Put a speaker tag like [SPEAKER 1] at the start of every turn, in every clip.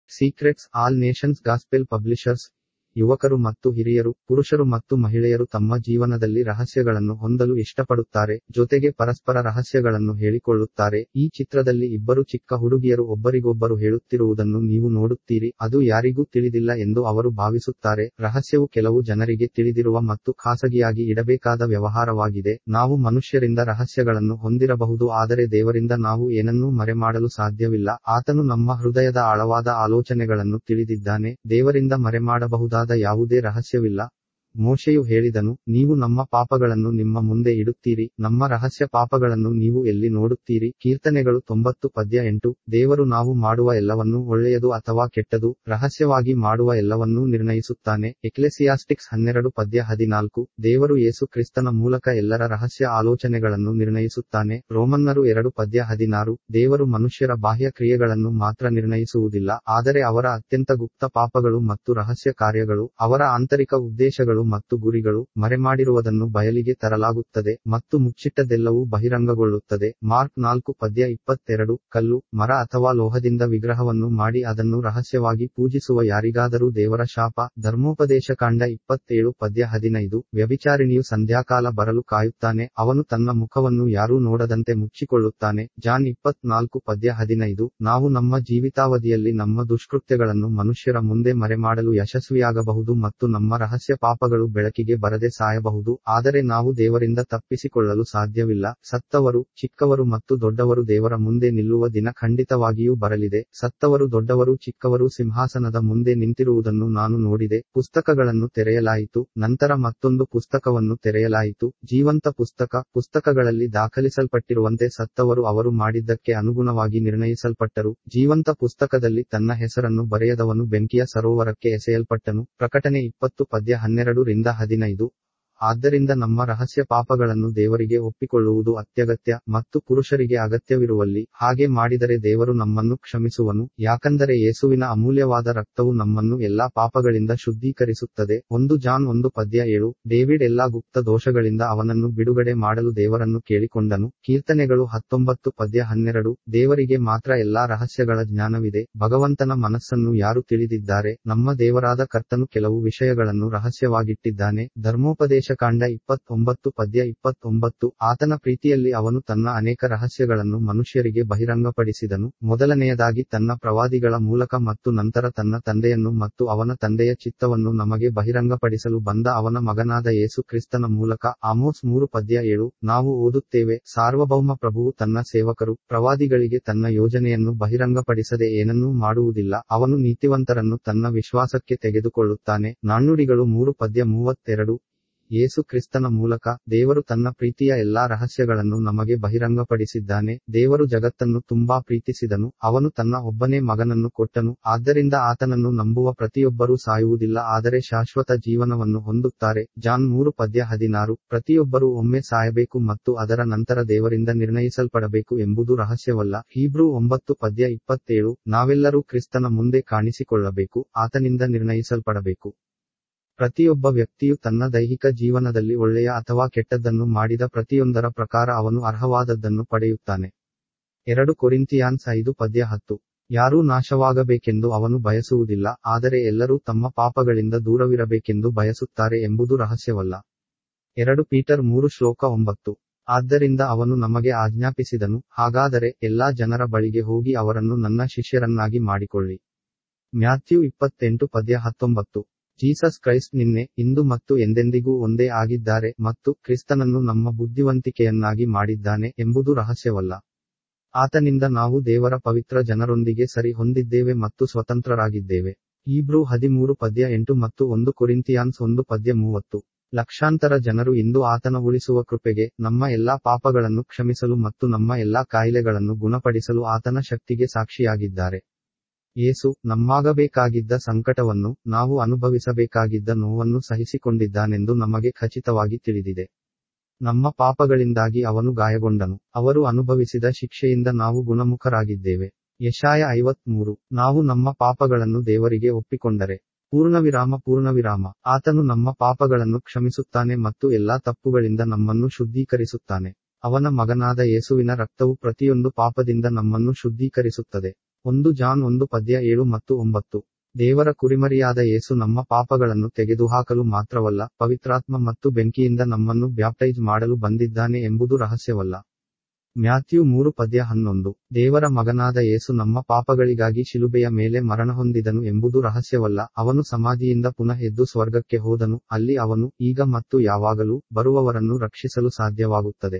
[SPEAKER 1] secrets all nations gospel publishers ಯುವಕರು ಮತ್ತು ಹಿರಿಯರು ಪುರುಷರು ಮತ್ತು ಮಹಿಳೆಯರು ತಮ್ಮ ಜೀವನದಲ್ಲಿ ರಹಸ್ಯಗಳನ್ನು ಹೊಂದಲು ಇಷ್ಟಪಡುತ್ತಾರೆ ಜೊತೆಗೆ ಪರಸ್ಪರ ರಹಸ್ಯಗಳನ್ನು ಹೇಳಿಕೊಳ್ಳುತ್ತಾರೆ ಈ ಚಿತ್ರದಲ್ಲಿ ಇಬ್ಬರು ಚಿಕ್ಕ ಹುಡುಗಿಯರು ಒಬ್ಬರಿಗೊಬ್ಬರು ಹೇಳುತ್ತಿರುವುದನ್ನು ನೀವು ನೋಡುತ್ತೀರಿ ಅದು ಯಾರಿಗೂ ತಿಳಿದಿಲ್ಲ ಎಂದು ಅವರು ಭಾವಿಸುತ್ತಾರೆ ರಹಸ್ಯವು ಕೆಲವು ಜನರಿಗೆ ತಿಳಿದಿರುವ ಮತ್ತು ಖಾಸಗಿಯಾಗಿ ಇಡಬೇಕಾದ ವ್ಯವಹಾರವಾಗಿದೆ ನಾವು ಮನುಷ್ಯರಿಂದ ರಹಸ್ಯಗಳನ್ನು ಹೊಂದಿರಬಹುದು ಆದರೆ ದೇವರಿಂದ ನಾವು ಏನನ್ನೂ ಮರೆಮಾಡಲು ಸಾಧ್ಯವಿಲ್ಲ ಆತನು ನಮ್ಮ ಹೃದಯದ ಆಳವಾದ ಆಲೋಚನೆಗಳನ್ನು ತಿಳಿದಿದ್ದಾನೆ ದೇವರಿಂದ ಮರೆಮಾಡಬಹುದಾದ ಯಾವುದೇ ರಹಸ್ಯವಿಲ್ಲ ಮೋಶೆಯು ಹೇಳಿದನು ನೀವು ನಮ್ಮ ಪಾಪಗಳನ್ನು ನಿಮ್ಮ ಮುಂದೆ ಇಡುತ್ತೀರಿ ನಮ್ಮ ರಹಸ್ಯ ಪಾಪಗಳನ್ನು ನೀವು ಎಲ್ಲಿ ನೋಡುತ್ತೀರಿ ಕೀರ್ತನೆಗಳು ತೊಂಬತ್ತು ಪದ್ಯ ಎಂಟು ದೇವರು ನಾವು ಮಾಡುವ ಎಲ್ಲವನ್ನೂ ಒಳ್ಳೆಯದು ಅಥವಾ ಕೆಟ್ಟದು ರಹಸ್ಯವಾಗಿ ಮಾಡುವ ಎಲ್ಲವನ್ನೂ ನಿರ್ಣಯಿಸುತ್ತಾನೆ ಎಕ್ಲೆಸಿಯಾಸ್ಟಿಕ್ಸ್ ಹನ್ನೆರಡು ಪದ್ಯ ಹದಿನಾಲ್ಕು ದೇವರು ಯೇಸು ಕ್ರಿಸ್ತನ ಮೂಲಕ ಎಲ್ಲರ ರಹಸ್ಯ ಆಲೋಚನೆಗಳನ್ನು ನಿರ್ಣಯಿಸುತ್ತಾನೆ ರೋಮನ್ನರು ಎರಡು ಪದ್ಯ ಹದಿನಾರು ದೇವರು ಮನುಷ್ಯರ ಬಾಹ್ಯ ಕ್ರಿಯೆಗಳನ್ನು ಮಾತ್ರ ನಿರ್ಣಯಿಸುವುದಿಲ್ಲ ಆದರೆ ಅವರ ಅತ್ಯಂತ ಗುಪ್ತ ಪಾಪಗಳು ಮತ್ತು ರಹಸ್ಯ ಕಾರ್ಯಗಳು ಅವರ ಆಂತರಿಕ ಉದ್ದೇಶಗಳು ಮತ್ತು ಗುರಿಗಳು ಮರೆಮಾಡಿರುವುದನ್ನು ಬಯಲಿಗೆ ತರಲಾಗುತ್ತದೆ ಮತ್ತು ಮುಚ್ಚಿಟ್ಟದೆಲ್ಲವೂ ಬಹಿರಂಗಗೊಳ್ಳುತ್ತದೆ ಮಾರ್ಕ್ ನಾಲ್ಕು ಪದ್ಯ ಇಪ್ಪತ್ತೆರಡು ಕಲ್ಲು ಮರ ಅಥವಾ ಲೋಹದಿಂದ ವಿಗ್ರಹವನ್ನು ಮಾಡಿ ಅದನ್ನು ರಹಸ್ಯವಾಗಿ ಪೂಜಿಸುವ ಯಾರಿಗಾದರೂ ದೇವರ ಶಾಪ ಧರ್ಮೋಪದೇಶ ಕಾಂಡ ಇಪ್ಪತ್ತೇಳು ಪದ್ಯ ಹದಿನೈದು ವ್ಯಭಿಚಾರಿಣಿಯು ಸಂಧ್ಯಾಕಾಲ ಬರಲು ಕಾಯುತ್ತಾನೆ ಅವನು ತನ್ನ ಮುಖವನ್ನು ಯಾರೂ ನೋಡದಂತೆ ಮುಚ್ಚಿಕೊಳ್ಳುತ್ತಾನೆ ಜಾನ್ ಇಪ್ಪತ್ನಾಲ್ಕು ಪದ್ಯ ಹದಿನೈದು ನಾವು ನಮ್ಮ ಜೀವಿತಾವಧಿಯಲ್ಲಿ ನಮ್ಮ ದುಷ್ಕೃತ್ಯಗಳನ್ನು ಮನುಷ್ಯರ ಮುಂದೆ ಮರೆಮಾಡಲು ಯಶಸ್ವಿಯಾಗಬಹುದು ಮತ್ತು ನಮ್ಮ ರಹಸ್ಯ ಪಾಪಗಳು ಬೆಳಕಿಗೆ ಬರದೆ ಸಾಯಬಹುದು ಆದರೆ ನಾವು ದೇವರಿಂದ ತಪ್ಪಿಸಿಕೊಳ್ಳಲು ಸಾಧ್ಯವಿಲ್ಲ ಸತ್ತವರು ಚಿಕ್ಕವರು ಮತ್ತು ದೊಡ್ಡವರು ದೇವರ ಮುಂದೆ ನಿಲ್ಲುವ ದಿನ ಖಂಡಿತವಾಗಿಯೂ ಬರಲಿದೆ ಸತ್ತವರು ದೊಡ್ಡವರು ಚಿಕ್ಕವರು ಸಿಂಹಾಸನದ ಮುಂದೆ ನಿಂತಿರುವುದನ್ನು ನಾನು ನೋಡಿದೆ ಪುಸ್ತಕಗಳನ್ನು ತೆರೆಯಲಾಯಿತು ನಂತರ ಮತ್ತೊಂದು ಪುಸ್ತಕವನ್ನು ತೆರೆಯಲಾಯಿತು ಜೀವಂತ ಪುಸ್ತಕ ಪುಸ್ತಕಗಳಲ್ಲಿ ದಾಖಲಿಸಲ್ಪಟ್ಟಿರುವಂತೆ ಸತ್ತವರು ಅವರು ಮಾಡಿದ್ದಕ್ಕೆ ಅನುಗುಣವಾಗಿ ನಿರ್ಣಯಿಸಲ್ಪಟ್ಟರು ಜೀವಂತ ಪುಸ್ತಕದಲ್ಲಿ ತನ್ನ ಹೆಸರನ್ನು ಬರೆಯದವನು ಬೆಂಕಿಯ ಸರೋವರಕ್ಕೆ ಎಸೆಯಲ್ಪಟ್ಟನು ಪ್ರಕಟಣೆ ಇಪ್ಪತ್ತು ಪದ್ಯ ಹನ್ನೆರಡು ರಿಂದ ಹದಿನೈದು ಆದ್ದರಿಂದ ನಮ್ಮ ರಹಸ್ಯ ಪಾಪಗಳನ್ನು ದೇವರಿಗೆ ಒಪ್ಪಿಕೊಳ್ಳುವುದು ಅತ್ಯಗತ್ಯ ಮತ್ತು ಪುರುಷರಿಗೆ ಅಗತ್ಯವಿರುವಲ್ಲಿ ಹಾಗೆ ಮಾಡಿದರೆ ದೇವರು ನಮ್ಮನ್ನು ಕ್ಷಮಿಸುವನು ಯಾಕಂದರೆ ಯೇಸುವಿನ ಅಮೂಲ್ಯವಾದ ರಕ್ತವು ನಮ್ಮನ್ನು ಎಲ್ಲಾ ಪಾಪಗಳಿಂದ ಶುದ್ಧೀಕರಿಸುತ್ತದೆ ಒಂದು ಜಾನ್ ಒಂದು ಪದ್ಯ ಏಳು ಡೇವಿಡ್ ಎಲ್ಲಾ ಗುಪ್ತ ದೋಷಗಳಿಂದ ಅವನನ್ನು ಬಿಡುಗಡೆ ಮಾಡಲು ದೇವರನ್ನು ಕೇಳಿಕೊಂಡನು ಕೀರ್ತನೆಗಳು ಹತ್ತೊಂಬತ್ತು ಪದ್ಯ ಹನ್ನೆರಡು ದೇವರಿಗೆ ಮಾತ್ರ ಎಲ್ಲಾ ರಹಸ್ಯಗಳ ಜ್ಞಾನವಿದೆ ಭಗವಂತನ ಮನಸ್ಸನ್ನು ಯಾರು ತಿಳಿದಿದ್ದಾರೆ ನಮ್ಮ ದೇವರಾದ ಕರ್ತನು ಕೆಲವು ವಿಷಯಗಳನ್ನು ರಹಸ್ಯವಾಗಿಟ್ಟಿದ್ದಾನೆ ಧರ್ಮೋಪದೇಶ ಕಾಂಡ ಇಪ್ಪತ್ತೊಂಬತ್ತು ಪದ್ಯ ಇಪ್ಪತ್ತೊಂಬತ್ತು ಆತನ ಪ್ರೀತಿಯಲ್ಲಿ ಅವನು ತನ್ನ ಅನೇಕ ರಹಸ್ಯಗಳನ್ನು ಮನುಷ್ಯರಿಗೆ ಬಹಿರಂಗಪಡಿಸಿದನು ಮೊದಲನೆಯದಾಗಿ ತನ್ನ ಪ್ರವಾದಿಗಳ ಮೂಲಕ ಮತ್ತು ನಂತರ ತನ್ನ ತಂದೆಯನ್ನು ಮತ್ತು ಅವನ ತಂದೆಯ ಚಿತ್ತವನ್ನು ನಮಗೆ ಬಹಿರಂಗಪಡಿಸಲು ಬಂದ ಅವನ ಮಗನಾದ ಯೇಸು ಕ್ರಿಸ್ತನ ಮೂಲಕ ಆಮೋಸ್ ಮೂರು ಪದ್ಯ ಏಳು ನಾವು ಓದುತ್ತೇವೆ ಸಾರ್ವಭೌಮ ಪ್ರಭುವು ತನ್ನ ಸೇವಕರು ಪ್ರವಾದಿಗಳಿಗೆ ತನ್ನ ಯೋಜನೆಯನ್ನು ಬಹಿರಂಗಪಡಿಸದೆ ಏನನ್ನೂ ಮಾಡುವುದಿಲ್ಲ ಅವನು ನೀತಿವಂತರನ್ನು ತನ್ನ ವಿಶ್ವಾಸಕ್ಕೆ ತೆಗೆದುಕೊಳ್ಳುತ್ತಾನೆ ನಾಣ್ಣುಡಿಗಳು ಮೂರು ಪದ್ಯ ಮೂವತ್ತೆರಡು ಯೇಸು ಕ್ರಿಸ್ತನ ಮೂಲಕ ದೇವರು ತನ್ನ ಪ್ರೀತಿಯ ಎಲ್ಲಾ ರಹಸ್ಯಗಳನ್ನು ನಮಗೆ ಬಹಿರಂಗಪಡಿಸಿದ್ದಾನೆ ದೇವರು ಜಗತ್ತನ್ನು ತುಂಬಾ ಪ್ರೀತಿಸಿದನು ಅವನು ತನ್ನ ಒಬ್ಬನೇ ಮಗನನ್ನು ಕೊಟ್ಟನು ಆದ್ದರಿಂದ ಆತನನ್ನು ನಂಬುವ ಪ್ರತಿಯೊಬ್ಬರೂ ಸಾಯುವುದಿಲ್ಲ ಆದರೆ ಶಾಶ್ವತ ಜೀವನವನ್ನು ಹೊಂದುತ್ತಾರೆ ಜಾನ್ ಮೂರು ಪದ್ಯ ಹದಿನಾರು ಪ್ರತಿಯೊಬ್ಬರೂ ಒಮ್ಮೆ ಸಾಯಬೇಕು ಮತ್ತು ಅದರ ನಂತರ ದೇವರಿಂದ ನಿರ್ಣಯಿಸಲ್ಪಡಬೇಕು ಎಂಬುದು ರಹಸ್ಯವಲ್ಲ ಹೀಬ್ರೂ ಒಂಬತ್ತು ಪದ್ಯ ಇಪ್ಪತ್ತೇಳು ನಾವೆಲ್ಲರೂ ಕ್ರಿಸ್ತನ ಮುಂದೆ ಕಾಣಿಸಿಕೊಳ್ಳಬೇಕು ಆತನಿಂದ ನಿರ್ಣಯಿಸಲ್ಪಡಬೇಕು ಪ್ರತಿಯೊಬ್ಬ ವ್ಯಕ್ತಿಯು ತನ್ನ ದೈಹಿಕ ಜೀವನದಲ್ಲಿ ಒಳ್ಳೆಯ ಅಥವಾ ಕೆಟ್ಟದ್ದನ್ನು ಮಾಡಿದ ಪ್ರತಿಯೊಂದರ ಪ್ರಕಾರ ಅವನು ಅರ್ಹವಾದದ್ದನ್ನು ಪಡೆಯುತ್ತಾನೆ ಎರಡು ಕೊರಿಂತಿಯಾನ್ಸ್ ಐದು ಪದ್ಯ ಹತ್ತು ಯಾರೂ ನಾಶವಾಗಬೇಕೆಂದು ಅವನು ಬಯಸುವುದಿಲ್ಲ ಆದರೆ ಎಲ್ಲರೂ ತಮ್ಮ ಪಾಪಗಳಿಂದ ದೂರವಿರಬೇಕೆಂದು ಬಯಸುತ್ತಾರೆ ಎಂಬುದು ರಹಸ್ಯವಲ್ಲ ಎರಡು ಪೀಟರ್ ಮೂರು ಶ್ಲೋಕ ಒಂಬತ್ತು ಆದ್ದರಿಂದ ಅವನು ನಮಗೆ ಆಜ್ಞಾಪಿಸಿದನು ಹಾಗಾದರೆ ಎಲ್ಲಾ ಜನರ ಬಳಿಗೆ ಹೋಗಿ ಅವರನ್ನು ನನ್ನ ಶಿಷ್ಯರನ್ನಾಗಿ ಮಾಡಿಕೊಳ್ಳಿ ಮ್ಯಾಥ್ಯೂ ಇಪ್ಪತ್ತೆಂಟು ಪದ್ಯ ಹತ್ತೊಂಬತ್ತು ಜೀಸಸ್ ಕ್ರೈಸ್ಟ್ ನಿನ್ನೆ ಇಂದು ಮತ್ತು ಎಂದೆಂದಿಗೂ ಒಂದೇ ಆಗಿದ್ದಾರೆ ಮತ್ತು ಕ್ರಿಸ್ತನನ್ನು ನಮ್ಮ ಬುದ್ಧಿವಂತಿಕೆಯನ್ನಾಗಿ ಮಾಡಿದ್ದಾನೆ ಎಂಬುದು ರಹಸ್ಯವಲ್ಲ ಆತನಿಂದ ನಾವು ದೇವರ ಪವಿತ್ರ ಜನರೊಂದಿಗೆ ಸರಿ ಹೊಂದಿದ್ದೇವೆ ಮತ್ತು ಸ್ವತಂತ್ರರಾಗಿದ್ದೇವೆ ಈಬ್ರೂ ಹದಿಮೂರು ಪದ್ಯ ಎಂಟು ಮತ್ತು ಒಂದು ಕೊರಿಂತಿಯಾನ್ಸ್ ಒಂದು ಪದ್ಯ ಮೂವತ್ತು ಲಕ್ಷಾಂತರ ಜನರು ಇಂದು ಆತನ ಉಳಿಸುವ ಕೃಪೆಗೆ ನಮ್ಮ ಎಲ್ಲಾ ಪಾಪಗಳನ್ನು ಕ್ಷಮಿಸಲು ಮತ್ತು ನಮ್ಮ ಎಲ್ಲಾ ಕಾಯಿಲೆಗಳನ್ನು ಗುಣಪಡಿಸಲು ಆತನ ಶಕ್ತಿಗೆ ಸಾಕ್ಷಿಯಾಗಿದ್ದಾರೆ ಯೇಸು ನಮ್ಮಾಗಬೇಕಾಗಿದ್ದ ಸಂಕಟವನ್ನು ನಾವು ಅನುಭವಿಸಬೇಕಾಗಿದ್ದ ನೋವನ್ನು ಸಹಿಸಿಕೊಂಡಿದ್ದಾನೆಂದು ನಮಗೆ ಖಚಿತವಾಗಿ ತಿಳಿದಿದೆ ನಮ್ಮ ಪಾಪಗಳಿಂದಾಗಿ ಅವನು ಗಾಯಗೊಂಡನು ಅವರು ಅನುಭವಿಸಿದ ಶಿಕ್ಷೆಯಿಂದ ನಾವು ಗುಣಮುಖರಾಗಿದ್ದೇವೆ ಯಶಾಯ ಐವತ್ಮೂರು ನಾವು ನಮ್ಮ ಪಾಪಗಳನ್ನು ದೇವರಿಗೆ ಒಪ್ಪಿಕೊಂಡರೆ ಪೂರ್ಣವಿರಾಮ ಪೂರ್ಣವಿರಾಮ ಆತನು ನಮ್ಮ ಪಾಪಗಳನ್ನು ಕ್ಷಮಿಸುತ್ತಾನೆ ಮತ್ತು ಎಲ್ಲಾ ತಪ್ಪುಗಳಿಂದ ನಮ್ಮನ್ನು ಶುದ್ಧೀಕರಿಸುತ್ತಾನೆ ಅವನ ಮಗನಾದ ಯೇಸುವಿನ ರಕ್ತವು ಪ್ರತಿಯೊಂದು ಪಾಪದಿಂದ ನಮ್ಮನ್ನು ಶುದ್ಧೀಕರಿಸುತ್ತದೆ ಒಂದು ಜಾನ್ ಒಂದು ಪದ್ಯ ಏಳು ಮತ್ತು ಒಂಬತ್ತು ದೇವರ ಕುರಿಮರಿಯಾದ ಯೇಸು ನಮ್ಮ ಪಾಪಗಳನ್ನು ತೆಗೆದುಹಾಕಲು ಮಾತ್ರವಲ್ಲ ಪವಿತ್ರಾತ್ಮ ಮತ್ತು ಬೆಂಕಿಯಿಂದ ನಮ್ಮನ್ನು ಬ್ಯಾಪ್ಟೈಸ್ ಮಾಡಲು ಬಂದಿದ್ದಾನೆ ಎಂಬುದು ರಹಸ್ಯವಲ್ಲ ಮ್ಯಾಥ್ಯೂ ಮೂರು ಪದ್ಯ ಹನ್ನೊಂದು ದೇವರ ಮಗನಾದ ಯೇಸು ನಮ್ಮ ಪಾಪಗಳಿಗಾಗಿ ಶಿಲುಬೆಯ ಮೇಲೆ ಮರಣಹೊಂದಿದನು ಎಂಬುದು ರಹಸ್ಯವಲ್ಲ ಅವನು ಸಮಾಧಿಯಿಂದ ಪುನಃ ಎದ್ದು ಸ್ವರ್ಗಕ್ಕೆ ಹೋದನು ಅಲ್ಲಿ ಅವನು ಈಗ ಮತ್ತು ಯಾವಾಗಲೂ ಬರುವವರನ್ನು ರಕ್ಷಿಸಲು ಸಾಧ್ಯವಾಗುತ್ತದೆ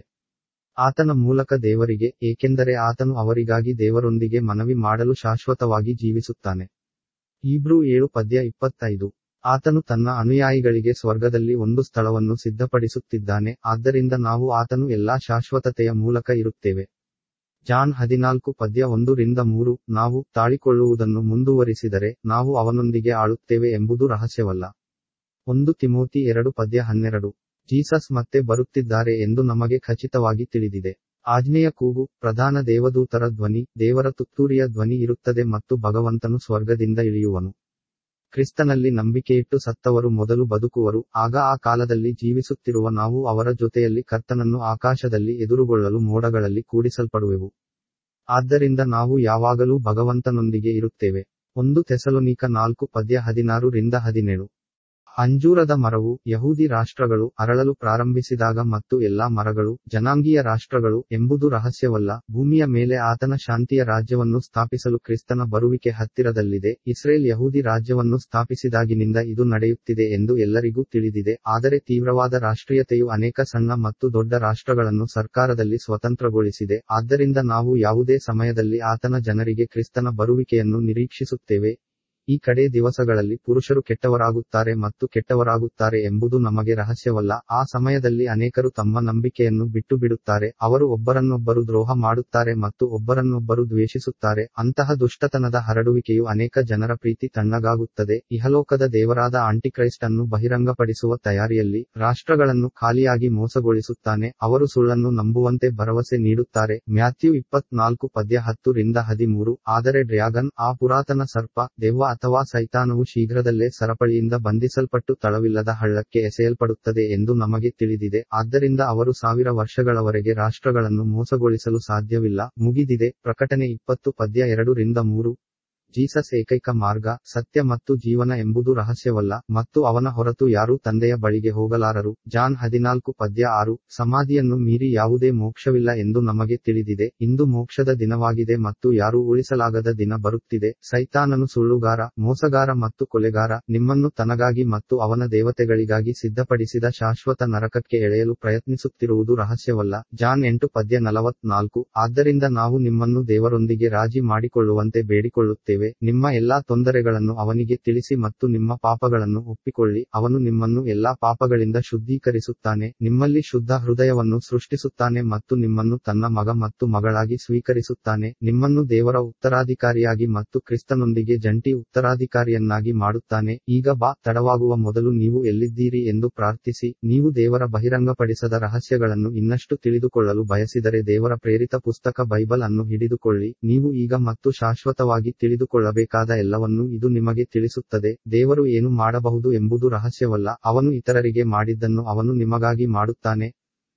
[SPEAKER 1] ಆತನ ಮೂಲಕ ದೇವರಿಗೆ ಏಕೆಂದರೆ ಆತನು ಅವರಿಗಾಗಿ ದೇವರೊಂದಿಗೆ ಮನವಿ ಮಾಡಲು ಶಾಶ್ವತವಾಗಿ ಜೀವಿಸುತ್ತಾನೆ ಇಬ್ರೂ ಏಳು ಪದ್ಯ ಇಪ್ಪತ್ತೈದು ಆತನು ತನ್ನ ಅನುಯಾಯಿಗಳಿಗೆ ಸ್ವರ್ಗದಲ್ಲಿ ಒಂದು ಸ್ಥಳವನ್ನು ಸಿದ್ಧಪಡಿಸುತ್ತಿದ್ದಾನೆ ಆದ್ದರಿಂದ ನಾವು ಆತನು ಎಲ್ಲಾ ಶಾಶ್ವತತೆಯ ಮೂಲಕ ಇರುತ್ತೇವೆ ಜಾನ್ ಹದಿನಾಲ್ಕು ಪದ್ಯ ಒಂದು ರಿಂದ ಮೂರು ನಾವು ತಾಳಿಕೊಳ್ಳುವುದನ್ನು ಮುಂದುವರಿಸಿದರೆ ನಾವು ಅವನೊಂದಿಗೆ ಆಳುತ್ತೇವೆ ಎಂಬುದು ರಹಸ್ಯವಲ್ಲ ಒಂದು ತಿಮೋತಿ ಎರಡು ಪದ್ಯ ಹನ್ನೆರಡು ಜೀಸಸ್ ಮತ್ತೆ ಬರುತ್ತಿದ್ದಾರೆ ಎಂದು ನಮಗೆ ಖಚಿತವಾಗಿ ತಿಳಿದಿದೆ ಆಜ್ಞೆಯ ಕೂಗು ಪ್ರಧಾನ ದೇವದೂತರ ಧ್ವನಿ ದೇವರ ತುತ್ತೂರಿಯ ಧ್ವನಿ ಇರುತ್ತದೆ ಮತ್ತು ಭಗವಂತನು ಸ್ವರ್ಗದಿಂದ ಇಳಿಯುವನು ಕ್ರಿಸ್ತನಲ್ಲಿ ನಂಬಿಕೆಯಿಟ್ಟು ಸತ್ತವರು ಮೊದಲು ಬದುಕುವರು ಆಗ ಆ ಕಾಲದಲ್ಲಿ ಜೀವಿಸುತ್ತಿರುವ ನಾವು ಅವರ ಜೊತೆಯಲ್ಲಿ ಕರ್ತನನ್ನು ಆಕಾಶದಲ್ಲಿ ಎದುರುಗೊಳ್ಳಲು ಮೋಡಗಳಲ್ಲಿ ಕೂಡಿಸಲ್ಪಡುವೆವು ಆದ್ದರಿಂದ ನಾವು ಯಾವಾಗಲೂ ಭಗವಂತನೊಂದಿಗೆ ಇರುತ್ತೇವೆ ಒಂದು ತೆಸಲೋನಿಕ ನಾಲ್ಕು ಪದ್ಯ ಹದಿನಾರು ರಿಂದ ಹದಿನೇಳು ಅಂಜೂರದ ಮರವು ಯಹೂದಿ ರಾಷ್ಟ್ರಗಳು ಅರಳಲು ಪ್ರಾರಂಭಿಸಿದಾಗ ಮತ್ತು ಎಲ್ಲಾ ಮರಗಳು ಜನಾಂಗೀಯ ರಾಷ್ಟ್ರಗಳು ಎಂಬುದು ರಹಸ್ಯವಲ್ಲ ಭೂಮಿಯ ಮೇಲೆ ಆತನ ಶಾಂತಿಯ ರಾಜ್ಯವನ್ನು ಸ್ಥಾಪಿಸಲು ಕ್ರಿಸ್ತನ ಬರುವಿಕೆ ಹತ್ತಿರದಲ್ಲಿದೆ ಇಸ್ರೇಲ್ ಯಹೂದಿ ರಾಜ್ಯವನ್ನು ಸ್ಥಾಪಿಸಿದಾಗಿನಿಂದ ಇದು ನಡೆಯುತ್ತಿದೆ ಎಂದು ಎಲ್ಲರಿಗೂ ತಿಳಿದಿದೆ ಆದರೆ ತೀವ್ರವಾದ ರಾಷ್ಟ್ರೀಯತೆಯು ಅನೇಕ ಸಣ್ಣ ಮತ್ತು ದೊಡ್ಡ ರಾಷ್ಟ್ರಗಳನ್ನು ಸರ್ಕಾರದಲ್ಲಿ ಸ್ವತಂತ್ರಗೊಳಿಸಿದೆ ಆದ್ದರಿಂದ ನಾವು ಯಾವುದೇ ಸಮಯದಲ್ಲಿ ಆತನ ಜನರಿಗೆ ಕ್ರಿಸ್ತನ ಬರುವಿಕೆಯನ್ನು ನಿರೀಕ್ಷಿಸುತ್ತೇವೆ ಈ ಕಡೆ ದಿವಸಗಳಲ್ಲಿ ಪುರುಷರು ಕೆಟ್ಟವರಾಗುತ್ತಾರೆ ಮತ್ತು ಕೆಟ್ಟವರಾಗುತ್ತಾರೆ ಎಂಬುದು ನಮಗೆ ರಹಸ್ಯವಲ್ಲ ಆ ಸಮಯದಲ್ಲಿ ಅನೇಕರು ತಮ್ಮ ನಂಬಿಕೆಯನ್ನು ಬಿಟ್ಟು ಬಿಡುತ್ತಾರೆ ಅವರು ಒಬ್ಬರನ್ನೊಬ್ಬರು ದ್ರೋಹ ಮಾಡುತ್ತಾರೆ ಮತ್ತು ಒಬ್ಬರನ್ನೊಬ್ಬರು ದ್ವೇಷಿಸುತ್ತಾರೆ ಅಂತಹ ದುಷ್ಟತನದ ಹರಡುವಿಕೆಯು ಅನೇಕ ಜನರ ಪ್ರೀತಿ ತಣ್ಣಗಾಗುತ್ತದೆ ಇಹಲೋಕದ ದೇವರಾದ ಆಂಟಿಕ್ರೈಸ್ಟ್ ಅನ್ನು ಬಹಿರಂಗಪಡಿಸುವ ತಯಾರಿಯಲ್ಲಿ ರಾಷ್ಟ್ರಗಳನ್ನು ಖಾಲಿಯಾಗಿ ಮೋಸಗೊಳಿಸುತ್ತಾನೆ ಅವರು ಸುಳ್ಳನ್ನು ನಂಬುವಂತೆ ಭರವಸೆ ನೀಡುತ್ತಾರೆ ಮ್ಯಾಥ್ಯೂ ಇಪ್ಪತ್ನಾಲ್ಕು ಪದ್ಯ ಹತ್ತು ರಿಂದ ಹದಿಮೂರು ಆದರೆ ಡ್ರ್ಯಾಗನ್ ಆ ಪುರಾತನ ಸರ್ಪ ದೆವ್ವ ಅಥವಾ ಸೈತಾನವು ಶೀಘ್ರದಲ್ಲೇ ಸರಪಳಿಯಿಂದ ಬಂಧಿಸಲ್ಪಟ್ಟು ತಳವಿಲ್ಲದ ಹಳ್ಳಕ್ಕೆ ಎಸೆಯಲ್ಪಡುತ್ತದೆ ಎಂದು ನಮಗೆ ತಿಳಿದಿದೆ ಆದ್ದರಿಂದ ಅವರು ಸಾವಿರ ವರ್ಷಗಳವರೆಗೆ ರಾಷ್ಟ್ರಗಳನ್ನು ಮೋಸಗೊಳಿಸಲು ಸಾಧ್ಯವಿಲ್ಲ ಮುಗಿದಿದೆ ಪ್ರಕಟಣೆ ಇಪ್ಪತ್ತು ಪದ್ಯ ಎರಡು ರಿಂದ ಮೂರು ಜೀಸಸ್ ಏಕೈಕ ಮಾರ್ಗ ಸತ್ಯ ಮತ್ತು ಜೀವನ ಎಂಬುದು ರಹಸ್ಯವಲ್ಲ ಮತ್ತು ಅವನ ಹೊರತು ಯಾರೂ ತಂದೆಯ ಬಳಿಗೆ ಹೋಗಲಾರರು ಜಾನ್ ಹದಿನಾಲ್ಕು ಪದ್ಯ ಆರು ಸಮಾಧಿಯನ್ನು ಮೀರಿ ಯಾವುದೇ ಮೋಕ್ಷವಿಲ್ಲ ಎಂದು ನಮಗೆ ತಿಳಿದಿದೆ ಇಂದು ಮೋಕ್ಷದ ದಿನವಾಗಿದೆ ಮತ್ತು ಯಾರೂ ಉಳಿಸಲಾಗದ ದಿನ ಬರುತ್ತಿದೆ ಸೈತಾನನು ಸುಳ್ಳುಗಾರ ಮೋಸಗಾರ ಮತ್ತು ಕೊಲೆಗಾರ ನಿಮ್ಮನ್ನು ತನಗಾಗಿ ಮತ್ತು ಅವನ ದೇವತೆಗಳಿಗಾಗಿ ಸಿದ್ಧಪಡಿಸಿದ ಶಾಶ್ವತ ನರಕಕ್ಕೆ ಎಳೆಯಲು ಪ್ರಯತ್ನಿಸುತ್ತಿರುವುದು ರಹಸ್ಯವಲ್ಲ ಜಾನ್ ಎಂಟು ಪದ್ಯ ನಲವತ್ನಾಲ್ಕು ಆದ್ದರಿಂದ ನಾವು ನಿಮ್ಮನ್ನು ದೇವರೊಂದಿಗೆ ರಾಜಿ ಮಾಡಿಕೊಳ್ಳುವಂತೆ ಬೇಡಿಕೊಳ್ಳುತ್ತೇವೆ ನಿಮ್ಮ ಎಲ್ಲಾ ತೊಂದರೆಗಳನ್ನು ಅವನಿಗೆ ತಿಳಿಸಿ ಮತ್ತು ನಿಮ್ಮ ಪಾಪಗಳನ್ನು ಒಪ್ಪಿಕೊಳ್ಳಿ ಅವನು ನಿಮ್ಮನ್ನು ಎಲ್ಲಾ ಪಾಪಗಳಿಂದ ಶುದ್ಧೀಕರಿಸುತ್ತಾನೆ ನಿಮ್ಮಲ್ಲಿ ಶುದ್ಧ ಹೃದಯವನ್ನು ಸೃಷ್ಟಿಸುತ್ತಾನೆ ಮತ್ತು ನಿಮ್ಮನ್ನು ತನ್ನ ಮಗ ಮತ್ತು ಮಗಳಾಗಿ ಸ್ವೀಕರಿಸುತ್ತಾನೆ ನಿಮ್ಮನ್ನು ದೇವರ ಉತ್ತರಾಧಿಕಾರಿಯಾಗಿ ಮತ್ತು ಕ್ರಿಸ್ತನೊಂದಿಗೆ ಜಂಟಿ ಉತ್ತರಾಧಿಕಾರಿಯನ್ನಾಗಿ ಮಾಡುತ್ತಾನೆ ಈಗ ಬಾ ತಡವಾಗುವ ಮೊದಲು ನೀವು ಎಲ್ಲಿದ್ದೀರಿ ಎಂದು ಪ್ರಾರ್ಥಿಸಿ ನೀವು ದೇವರ ಬಹಿರಂಗಪಡಿಸದ ರಹಸ್ಯಗಳನ್ನು ಇನ್ನಷ್ಟು ತಿಳಿದುಕೊಳ್ಳಲು ಬಯಸಿದರೆ ದೇವರ ಪ್ರೇರಿತ ಪುಸ್ತಕ ಬೈಬಲ್ ಅನ್ನು ಹಿಡಿದುಕೊಳ್ಳಿ ನೀವು ಈಗ ಮತ್ತು ಶಾಶ್ವತವಾಗಿ ತಿಳಿದುಕೊಳ್ಳಬೇಕಾದ ಎಲ್ಲವನ್ನೂ ಇದು ನಿಮಗೆ ತಿಳಿಸುತ್ತದೆ ದೇವರು ಏನು ಮಾಡಬಹುದು ಎಂಬುದು ರಹಸ್ಯವಲ್ಲ ಅವನು ಇತರರಿಗೆ ಮಾಡಿದ್ದನ್ನು ಅವನು ನಿಮಗಾಗಿ ಮಾಡುತ್ತಾನೆ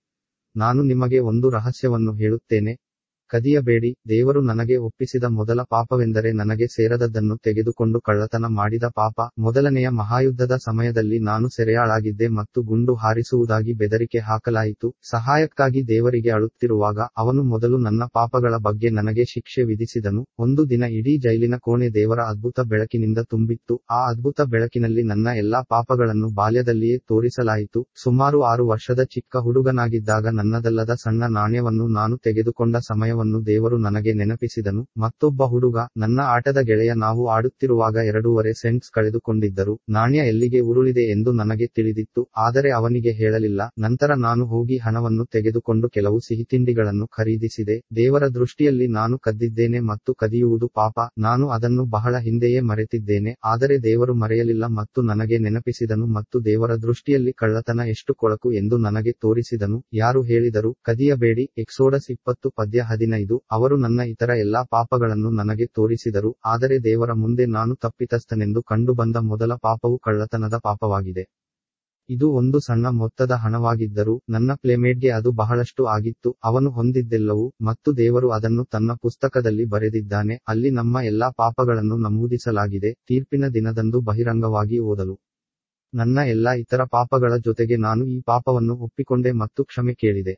[SPEAKER 1] ನಾನು ನಿಮಗೆ ಒಂದು ರಹಸ್ಯವನ್ನು ಹೇಳುತ್ತೇನೆ ಕದಿಯಬೇಡಿ ದೇವರು ನನಗೆ ಒಪ್ಪಿಸಿದ ಮೊದಲ ಪಾಪವೆಂದರೆ ನನಗೆ ಸೇರದದ್ದನ್ನು ತೆಗೆದುಕೊಂಡು ಕಳ್ಳತನ ಮಾಡಿದ ಪಾಪ ಮೊದಲನೆಯ ಮಹಾಯುದ್ಧದ ಸಮಯದಲ್ಲಿ ನಾನು ಸೆರೆಯಾಳಾಗಿದ್ದೆ ಮತ್ತು ಗುಂಡು ಹಾರಿಸುವುದಾಗಿ ಬೆದರಿಕೆ ಹಾಕಲಾಯಿತು ಸಹಾಯಕ್ಕಾಗಿ ದೇವರಿಗೆ ಅಳುತ್ತಿರುವಾಗ ಅವನು ಮೊದಲು ನನ್ನ ಪಾಪಗಳ ಬಗ್ಗೆ ನನಗೆ ಶಿಕ್ಷೆ ವಿಧಿಸಿದನು ಒಂದು ದಿನ ಇಡೀ ಜೈಲಿನ ಕೋಣೆ ದೇವರ ಅದ್ಭುತ ಬೆಳಕಿನಿಂದ ತುಂಬಿತ್ತು ಆ ಅದ್ಭುತ ಬೆಳಕಿನಲ್ಲಿ ನನ್ನ ಎಲ್ಲಾ ಪಾಪಗಳನ್ನು ಬಾಲ್ಯದಲ್ಲಿಯೇ ತೋರಿಸಲಾಯಿತು ಸುಮಾರು ಆರು ವರ್ಷದ ಚಿಕ್ಕ ಹುಡುಗನಾಗಿದ್ದಾಗ ನನ್ನದಲ್ಲದ ಸಣ್ಣ ನಾಣ್ಯವನ್ನು ನಾನು ತೆಗೆದುಕೊಂಡ ಸಮಯ ದೇವರು ನನಗೆ ನೆನಪಿಸಿದನು ಮತ್ತೊಬ್ಬ ಹುಡುಗ ನನ್ನ ಆಟದ ಗೆಳೆಯ ನಾವು ಆಡುತ್ತಿರುವಾಗ ಎರಡೂವರೆ ಸೆಂಟ್ಸ್ ಕಳೆದುಕೊಂಡಿದ್ದರು ನಾಣ್ಯ ಎಲ್ಲಿಗೆ ಉರುಳಿದೆ ಎಂದು ನನಗೆ ತಿಳಿದಿತ್ತು ಆದರೆ ಅವನಿಗೆ ಹೇಳಲಿಲ್ಲ ನಂತರ ನಾನು ಹೋಗಿ ಹಣವನ್ನು ತೆಗೆದುಕೊಂಡು ಕೆಲವು ಸಿಹಿತಿಂಡಿಗಳನ್ನು ಖರೀದಿಸಿದೆ ದೇವರ ದೃಷ್ಟಿಯಲ್ಲಿ ನಾನು ಕದ್ದಿದ್ದೇನೆ ಮತ್ತು ಕದಿಯುವುದು ಪಾಪ ನಾನು ಅದನ್ನು ಬಹಳ ಹಿಂದೆಯೇ ಮರೆತಿದ್ದೇನೆ ಆದರೆ ದೇವರು ಮರೆಯಲಿಲ್ಲ ಮತ್ತು ನನಗೆ ನೆನಪಿಸಿದನು ಮತ್ತು ದೇವರ ದೃಷ್ಟಿಯಲ್ಲಿ ಕಳ್ಳತನ ಎಷ್ಟು ಕೊಳಕು ಎಂದು ನನಗೆ ತೋರಿಸಿದನು ಯಾರು ಹೇಳಿದರು ಕದಿಯಬೇಡಿ ಎಕ್ಸೋಡಸ್ ಇಪ್ಪತ್ತು ಪದ್ಯ ಹದಿನೈದು ಅವರು ನನ್ನ ಇತರ ಎಲ್ಲಾ ಪಾಪಗಳನ್ನು ನನಗೆ ತೋರಿಸಿದರು ಆದರೆ ದೇವರ ಮುಂದೆ ನಾನು ತಪ್ಪಿತಸ್ಥನೆಂದು ಕಂಡುಬಂದ ಮೊದಲ ಪಾಪವು ಕಳ್ಳತನದ ಪಾಪವಾಗಿದೆ ಇದು ಒಂದು ಸಣ್ಣ ಮೊತ್ತದ ಹಣವಾಗಿದ್ದರೂ ನನ್ನ ಪ್ಲೇಮೇಟ್ಗೆ ಅದು ಬಹಳಷ್ಟು ಆಗಿತ್ತು ಅವನು ಹೊಂದಿದ್ದೆಲ್ಲವೂ ಮತ್ತು ದೇವರು ಅದನ್ನು ತನ್ನ ಪುಸ್ತಕದಲ್ಲಿ ಬರೆದಿದ್ದಾನೆ ಅಲ್ಲಿ ನಮ್ಮ ಎಲ್ಲಾ ಪಾಪಗಳನ್ನು ನಮೂದಿಸಲಾಗಿದೆ ತೀರ್ಪಿನ ದಿನದಂದು ಬಹಿರಂಗವಾಗಿ ಓದಲು ನನ್ನ ಎಲ್ಲಾ ಇತರ ಪಾಪಗಳ ಜೊತೆಗೆ ನಾನು ಈ ಪಾಪವನ್ನು ಒಪ್ಪಿಕೊಂಡೆ ಮತ್ತು ಕ್ಷಮೆ ಕೇಳಿದೆ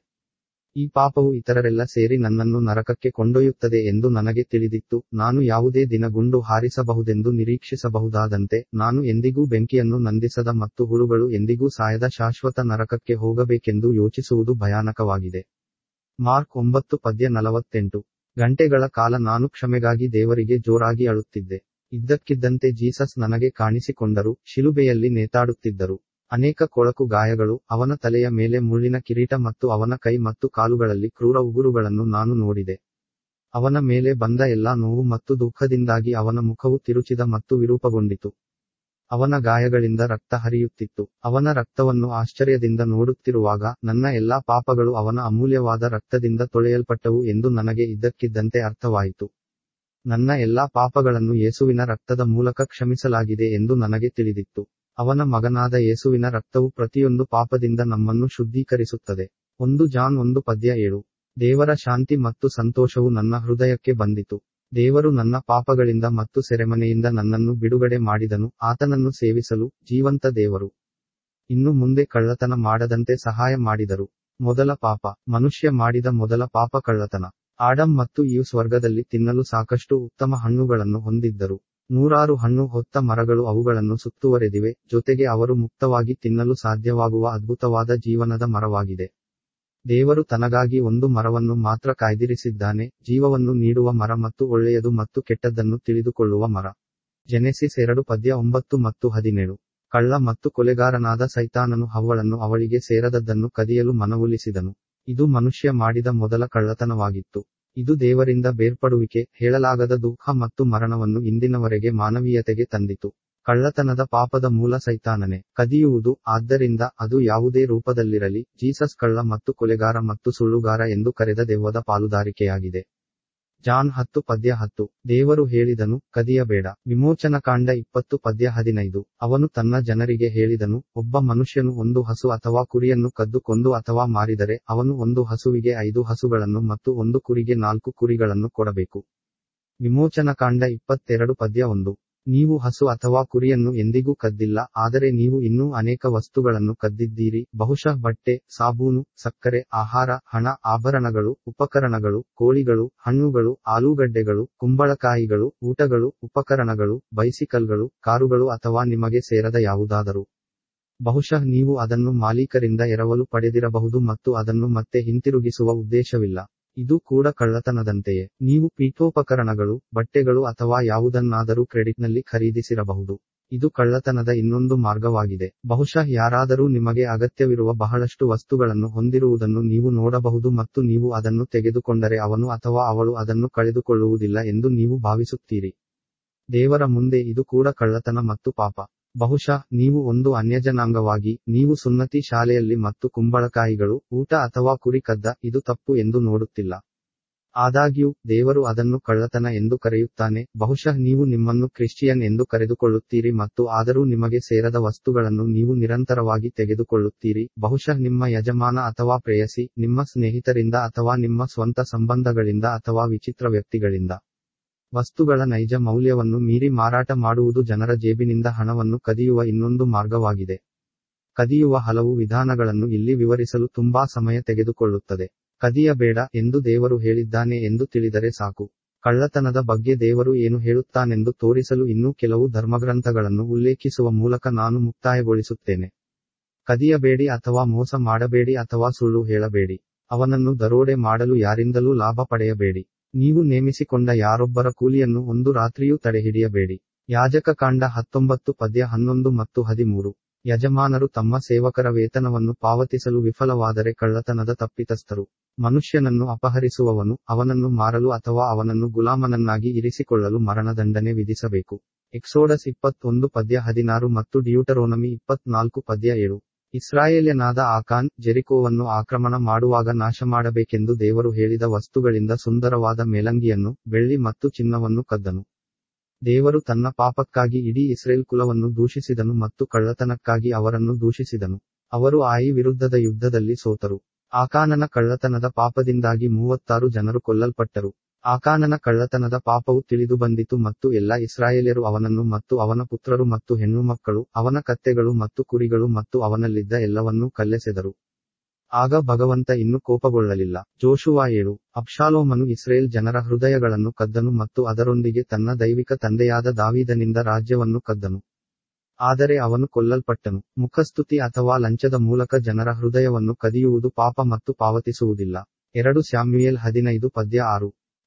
[SPEAKER 1] ಈ ಪಾಪವು ಇತರರೆಲ್ಲ ಸೇರಿ ನನ್ನನ್ನು ನರಕಕ್ಕೆ ಕೊಂಡೊಯ್ಯುತ್ತದೆ ಎಂದು ನನಗೆ ತಿಳಿದಿತ್ತು ನಾನು ಯಾವುದೇ ದಿನ ಗುಂಡು ಹಾರಿಸಬಹುದೆಂದು ನಿರೀಕ್ಷಿಸಬಹುದಾದಂತೆ ನಾನು ಎಂದಿಗೂ ಬೆಂಕಿಯನ್ನು ನಂದಿಸದ ಮತ್ತು ಹುಳುಗಳು ಎಂದಿಗೂ ಸಾಯದ ಶಾಶ್ವತ ನರಕಕ್ಕೆ ಹೋಗಬೇಕೆಂದು ಯೋಚಿಸುವುದು ಭಯಾನಕವಾಗಿದೆ ಮಾರ್ಕ್ ಒಂಬತ್ತು ಪದ್ಯ ನಲವತ್ತೆಂಟು ಗಂಟೆಗಳ ಕಾಲ ನಾನು ಕ್ಷಮೆಗಾಗಿ ದೇವರಿಗೆ ಜೋರಾಗಿ ಅಳುತ್ತಿದ್ದೆ ಇದ್ದಕ್ಕಿದ್ದಂತೆ ಜೀಸಸ್ ನನಗೆ ಕಾಣಿಸಿಕೊಂಡರು ಶಿಲುಬೆಯಲ್ಲಿ ನೇತಾಡುತ್ತಿದ್ದರು ಅನೇಕ ಕೊಳಕು ಗಾಯಗಳು ಅವನ ತಲೆಯ ಮೇಲೆ ಮುಳ್ಳಿನ ಕಿರೀಟ ಮತ್ತು ಅವನ ಕೈ ಮತ್ತು ಕಾಲುಗಳಲ್ಲಿ ಕ್ರೂರ ಉಗುರುಗಳನ್ನು ನಾನು ನೋಡಿದೆ ಅವನ ಮೇಲೆ ಬಂದ ಎಲ್ಲಾ ನೋವು ಮತ್ತು ದುಃಖದಿಂದಾಗಿ ಅವನ ಮುಖವು ತಿರುಚಿದ ಮತ್ತು ವಿರೂಪಗೊಂಡಿತು ಅವನ ಗಾಯಗಳಿಂದ ರಕ್ತ ಹರಿಯುತ್ತಿತ್ತು ಅವನ ರಕ್ತವನ್ನು ಆಶ್ಚರ್ಯದಿಂದ ನೋಡುತ್ತಿರುವಾಗ ನನ್ನ ಎಲ್ಲಾ ಪಾಪಗಳು ಅವನ ಅಮೂಲ್ಯವಾದ ರಕ್ತದಿಂದ ತೊಳೆಯಲ್ಪಟ್ಟವು ಎಂದು ನನಗೆ ಇದ್ದಕ್ಕಿದ್ದಂತೆ ಅರ್ಥವಾಯಿತು ನನ್ನ ಎಲ್ಲಾ ಪಾಪಗಳನ್ನು ಯೇಸುವಿನ ರಕ್ತದ ಮೂಲಕ ಕ್ಷಮಿಸಲಾಗಿದೆ ಎಂದು ನನಗೆ ತಿಳಿದಿತ್ತು ಅವನ ಮಗನಾದ ಯೇಸುವಿನ ರಕ್ತವು ಪ್ರತಿಯೊಂದು ಪಾಪದಿಂದ ನಮ್ಮನ್ನು ಶುದ್ಧೀಕರಿಸುತ್ತದೆ ಒಂದು ಜಾನ್ ಒಂದು ಪದ್ಯ ಏಳು ದೇವರ ಶಾಂತಿ ಮತ್ತು ಸಂತೋಷವು ನನ್ನ ಹೃದಯಕ್ಕೆ ಬಂದಿತು ದೇವರು ನನ್ನ ಪಾಪಗಳಿಂದ ಮತ್ತು ಸೆರೆಮನೆಯಿಂದ ನನ್ನನ್ನು ಬಿಡುಗಡೆ ಮಾಡಿದನು ಆತನನ್ನು ಸೇವಿಸಲು ಜೀವಂತ ದೇವರು ಇನ್ನು ಮುಂದೆ ಕಳ್ಳತನ ಮಾಡದಂತೆ ಸಹಾಯ ಮಾಡಿದರು ಮೊದಲ ಪಾಪ ಮನುಷ್ಯ ಮಾಡಿದ ಮೊದಲ ಪಾಪ ಕಳ್ಳತನ ಆಡಮ್ ಮತ್ತು ಈವ್ ಸ್ವರ್ಗದಲ್ಲಿ ತಿನ್ನಲು ಸಾಕಷ್ಟು ಉತ್ತಮ ಹಣ್ಣುಗಳನ್ನು ಹೊಂದಿದ್ದರು ನೂರಾರು ಹಣ್ಣು ಹೊತ್ತ ಮರಗಳು ಅವುಗಳನ್ನು ಸುತ್ತುವರೆದಿವೆ ಜೊತೆಗೆ ಅವರು ಮುಕ್ತವಾಗಿ ತಿನ್ನಲು ಸಾಧ್ಯವಾಗುವ ಅದ್ಭುತವಾದ ಜೀವನದ ಮರವಾಗಿದೆ ದೇವರು ತನಗಾಗಿ ಒಂದು ಮರವನ್ನು ಮಾತ್ರ ಕಾಯ್ದಿರಿಸಿದ್ದಾನೆ ಜೀವವನ್ನು ನೀಡುವ ಮರ ಮತ್ತು ಒಳ್ಳೆಯದು ಮತ್ತು ಕೆಟ್ಟದ್ದನ್ನು ತಿಳಿದುಕೊಳ್ಳುವ ಮರ ಜೆನೆಸಿಸ್ ಎರಡು ಪದ್ಯ ಒಂಬತ್ತು ಮತ್ತು ಹದಿನೇಳು ಕಳ್ಳ ಮತ್ತು ಕೊಲೆಗಾರನಾದ ಸೈತಾನನು ಹವ್ವಳನ್ನು ಅವಳಿಗೆ ಸೇರದದ್ದನ್ನು ಕದಿಯಲು ಮನವೊಲಿಸಿದನು ಇದು ಮನುಷ್ಯ ಮಾಡಿದ ಮೊದಲ ಕಳ್ಳತನವಾಗಿತ್ತು ಇದು ದೇವರಿಂದ ಬೇರ್ಪಡುವಿಕೆ ಹೇಳಲಾಗದ ದುಃಖ ಮತ್ತು ಮರಣವನ್ನು ಇಂದಿನವರೆಗೆ ಮಾನವೀಯತೆಗೆ ತಂದಿತು ಕಳ್ಳತನದ ಪಾಪದ ಮೂಲ ಸೈತಾನನೆ ಕದಿಯುವುದು ಆದ್ದರಿಂದ ಅದು ಯಾವುದೇ ರೂಪದಲ್ಲಿರಲಿ ಜೀಸಸ್ ಕಳ್ಳ ಮತ್ತು ಕೊಲೆಗಾರ ಮತ್ತು ಸುಳ್ಳುಗಾರ ಎಂದು ಕರೆದ ದೆವ್ವದ ಪಾಲುದಾರಿಕೆಯಾಗಿದೆ ಜಾನ್ ಹತ್ತು ಪದ್ಯ ಹತ್ತು ದೇವರು ಹೇಳಿದನು ಕದಿಯಬೇಡ ವಿಮೋಚನಕಾಂಡ ಇಪ್ಪತ್ತು ಪದ್ಯ ಹದಿನೈದು ಅವನು ತನ್ನ ಜನರಿಗೆ ಹೇಳಿದನು ಒಬ್ಬ ಮನುಷ್ಯನು ಒಂದು ಹಸು ಅಥವಾ ಕುರಿಯನ್ನು ಕದ್ದು ಕೊಂದು ಅಥವಾ ಮಾರಿದರೆ ಅವನು ಒಂದು ಹಸುವಿಗೆ ಐದು ಹಸುಗಳನ್ನು ಮತ್ತು ಒಂದು ಕುರಿಗೆ ನಾಲ್ಕು ಕುರಿಗಳನ್ನು ಕೊಡಬೇಕು ವಿಮೋಚನಕಾಂಡ ಇಪ್ಪತ್ತೆರಡು ಪದ್ಯ ಒಂದು ನೀವು ಹಸು ಅಥವಾ ಕುರಿಯನ್ನು ಎಂದಿಗೂ ಕದ್ದಿಲ್ಲ ಆದರೆ ನೀವು ಇನ್ನೂ ಅನೇಕ ವಸ್ತುಗಳನ್ನು ಕದ್ದಿದ್ದೀರಿ ಬಹುಶಃ ಬಟ್ಟೆ ಸಾಬೂನು ಸಕ್ಕರೆ ಆಹಾರ ಹಣ ಆಭರಣಗಳು ಉಪಕರಣಗಳು ಕೋಳಿಗಳು ಹಣ್ಣುಗಳು ಆಲೂಗಡ್ಡೆಗಳು ಕುಂಬಳಕಾಯಿಗಳು ಊಟಗಳು ಉಪಕರಣಗಳು ಬೈಸಿಕಲ್ಗಳು ಕಾರುಗಳು ಅಥವಾ ನಿಮಗೆ ಸೇರದ ಯಾವುದಾದರೂ ಬಹುಶಃ ನೀವು ಅದನ್ನು ಮಾಲೀಕರಿಂದ ಎರವಲು ಪಡೆದಿರಬಹುದು ಮತ್ತು ಅದನ್ನು ಮತ್ತೆ ಹಿಂತಿರುಗಿಸುವ ಉದ್ದೇಶವಿಲ್ಲ ಇದು ಕೂಡ ಕಳ್ಳತನದಂತೆಯೇ ನೀವು ಪೀಠೋಪಕರಣಗಳು ಬಟ್ಟೆಗಳು ಅಥವಾ ಯಾವುದನ್ನಾದರೂ ಕ್ರೆಡಿಟ್ನಲ್ಲಿ ಖರೀದಿಸಿರಬಹುದು ಇದು ಕಳ್ಳತನದ ಇನ್ನೊಂದು ಮಾರ್ಗವಾಗಿದೆ ಬಹುಶಃ ಯಾರಾದರೂ ನಿಮಗೆ ಅಗತ್ಯವಿರುವ ಬಹಳಷ್ಟು ವಸ್ತುಗಳನ್ನು ಹೊಂದಿರುವುದನ್ನು ನೀವು ನೋಡಬಹುದು ಮತ್ತು ನೀವು ಅದನ್ನು ತೆಗೆದುಕೊಂಡರೆ ಅವನು ಅಥವಾ ಅವಳು ಅದನ್ನು ಕಳೆದುಕೊಳ್ಳುವುದಿಲ್ಲ ಎಂದು ನೀವು ಭಾವಿಸುತ್ತೀರಿ ದೇವರ ಮುಂದೆ ಇದು ಕೂಡ ಕಳ್ಳತನ ಮತ್ತು ಪಾಪ ಬಹುಶಃ ನೀವು ಒಂದು ಅನ್ಯಜನಾಂಗವಾಗಿ ನೀವು ಸುನ್ನತಿ ಶಾಲೆಯಲ್ಲಿ ಮತ್ತು ಕುಂಬಳಕಾಯಿಗಳು ಊಟ ಅಥವಾ ಕುರಿ ಕದ್ದ ಇದು ತಪ್ಪು ಎಂದು ನೋಡುತ್ತಿಲ್ಲ ಆದಾಗ್ಯೂ ದೇವರು ಅದನ್ನು ಕಳ್ಳತನ ಎಂದು ಕರೆಯುತ್ತಾನೆ ಬಹುಶಃ ನೀವು ನಿಮ್ಮನ್ನು ಕ್ರಿಶ್ಚಿಯನ್ ಎಂದು ಕರೆದುಕೊಳ್ಳುತ್ತೀರಿ ಮತ್ತು ಆದರೂ ನಿಮಗೆ ಸೇರದ ವಸ್ತುಗಳನ್ನು ನೀವು ನಿರಂತರವಾಗಿ ತೆಗೆದುಕೊಳ್ಳುತ್ತೀರಿ ಬಹುಶಃ ನಿಮ್ಮ ಯಜಮಾನ ಅಥವಾ ಪ್ರೇಯಸಿ ನಿಮ್ಮ ಸ್ನೇಹಿತರಿಂದ ಅಥವಾ ನಿಮ್ಮ ಸ್ವಂತ ಸಂಬಂಧಗಳಿಂದ ಅಥವಾ ವಿಚಿತ್ರ ವ್ಯಕ್ತಿಗಳಿಂದ ವಸ್ತುಗಳ ನೈಜ ಮೌಲ್ಯವನ್ನು ಮೀರಿ ಮಾರಾಟ ಮಾಡುವುದು ಜನರ ಜೇಬಿನಿಂದ ಹಣವನ್ನು ಕದಿಯುವ ಇನ್ನೊಂದು ಮಾರ್ಗವಾಗಿದೆ ಕದಿಯುವ ಹಲವು ವಿಧಾನಗಳನ್ನು ಇಲ್ಲಿ ವಿವರಿಸಲು ತುಂಬಾ ಸಮಯ ತೆಗೆದುಕೊಳ್ಳುತ್ತದೆ ಕದಿಯಬೇಡ ಎಂದು ದೇವರು ಹೇಳಿದ್ದಾನೆ ಎಂದು ತಿಳಿದರೆ ಸಾಕು ಕಳ್ಳತನದ ಬಗ್ಗೆ ದೇವರು ಏನು ಹೇಳುತ್ತಾನೆಂದು ತೋರಿಸಲು ಇನ್ನೂ ಕೆಲವು ಧರ್ಮಗ್ರಂಥಗಳನ್ನು ಉಲ್ಲೇಖಿಸುವ ಮೂಲಕ ನಾನು ಮುಕ್ತಾಯಗೊಳಿಸುತ್ತೇನೆ ಕದಿಯಬೇಡಿ ಅಥವಾ ಮೋಸ ಮಾಡಬೇಡಿ ಅಥವಾ ಸುಳ್ಳು ಹೇಳಬೇಡಿ ಅವನನ್ನು ದರೋಡೆ ಮಾಡಲು ಯಾರಿಂದಲೂ ಲಾಭ ಪಡೆಯಬೇಡಿ ನೀವು ನೇಮಿಸಿಕೊಂಡ ಯಾರೊಬ್ಬರ ಕೂಲಿಯನ್ನು ಒಂದು ರಾತ್ರಿಯೂ ತಡೆಹಿಡಿಯಬೇಡಿ ಯಾಜಕ ಕಾಂಡ ಹತ್ತೊಂಬತ್ತು ಪದ್ಯ ಹನ್ನೊಂದು ಮತ್ತು ಹದಿಮೂರು ಯಜಮಾನರು ತಮ್ಮ ಸೇವಕರ ವೇತನವನ್ನು ಪಾವತಿಸಲು ವಿಫಲವಾದರೆ ಕಳ್ಳತನದ ತಪ್ಪಿತಸ್ಥರು ಮನುಷ್ಯನನ್ನು ಅಪಹರಿಸುವವನು ಅವನನ್ನು ಮಾರಲು ಅಥವಾ ಅವನನ್ನು ಗುಲಾಮನನ್ನಾಗಿ ಇರಿಸಿಕೊಳ್ಳಲು ಮರಣದಂಡನೆ ವಿಧಿಸಬೇಕು ಎಕ್ಸೋಡಸ್ ಇಪ್ಪತ್ತೊಂದು ಪದ್ಯ ಹದಿನಾರು ಮತ್ತು ಡ್ಯೂಟರೋನಮಿ ಇಪ್ಪತ್ನಾಲ್ಕು ಪದ್ಯ ಏಳು ಇಸ್ರಾಯೇಲ್ಯನಾದ ಆಕಾನ್ ಜೆರಿಕೋವನ್ನು ಆಕ್ರಮಣ ಮಾಡುವಾಗ ನಾಶಮಾಡಬೇಕೆಂದು ದೇವರು ಹೇಳಿದ ವಸ್ತುಗಳಿಂದ ಸುಂದರವಾದ ಮೇಲಂಗಿಯನ್ನು ಬೆಳ್ಳಿ ಮತ್ತು ಚಿನ್ನವನ್ನು ಕದ್ದನು ದೇವರು ತನ್ನ ಪಾಪಕ್ಕಾಗಿ ಇಡೀ ಇಸ್ರೇಲ್ ಕುಲವನ್ನು ದೂಷಿಸಿದನು ಮತ್ತು ಕಳ್ಳತನಕ್ಕಾಗಿ ಅವರನ್ನು ದೂಷಿಸಿದನು ಅವರು ಆಯಿ ವಿರುದ್ಧದ ಯುದ್ಧದಲ್ಲಿ ಸೋತರು ಆಕಾನನ ಕಳ್ಳತನದ ಪಾಪದಿಂದಾಗಿ ಮೂವತ್ತಾರು ಜನರು ಕೊಲ್ಲಲ್ಪಟ್ಟರು ಆಕಾನನ ಕಳ್ಳತನದ ಪಾಪವು ತಿಳಿದುಬಂದಿತು ಮತ್ತು ಎಲ್ಲಾ ಇಸ್ರಾಯೇಲ್ಯರು ಅವನನ್ನು ಮತ್ತು ಅವನ ಪುತ್ರರು ಮತ್ತು ಹೆಣ್ಣುಮಕ್ಕಳು ಅವನ ಕತ್ತೆಗಳು ಮತ್ತು ಕುರಿಗಳು ಮತ್ತು ಅವನಲ್ಲಿದ್ದ ಎಲ್ಲವನ್ನೂ ಕಲ್ಲೆಸೆದರು ಆಗ ಭಗವಂತ ಇನ್ನು ಕೋಪಗೊಳ್ಳಲಿಲ್ಲ ಜೋಶುವ ಏಳು ಅಬ್ಷಾಲೋಮನು ಇಸ್ರೇಲ್ ಜನರ ಹೃದಯಗಳನ್ನು ಕದ್ದನು ಮತ್ತು ಅದರೊಂದಿಗೆ ತನ್ನ ದೈವಿಕ ತಂದೆಯಾದ ದಾವೀದನಿಂದ ರಾಜ್ಯವನ್ನು ಕದ್ದನು ಆದರೆ ಅವನು ಕೊಲ್ಲಲ್ಪಟ್ಟನು ಮುಖಸ್ತುತಿ ಅಥವಾ ಲಂಚದ ಮೂಲಕ ಜನರ ಹೃದಯವನ್ನು ಕದಿಯುವುದು ಪಾಪ ಮತ್ತು ಪಾವತಿಸುವುದಿಲ್ಲ ಎರಡು ಸ್ಯಾಮ್ಯುಯೇಲ್ ಹದಿನೈದು ಪದ್ಯ ಆರು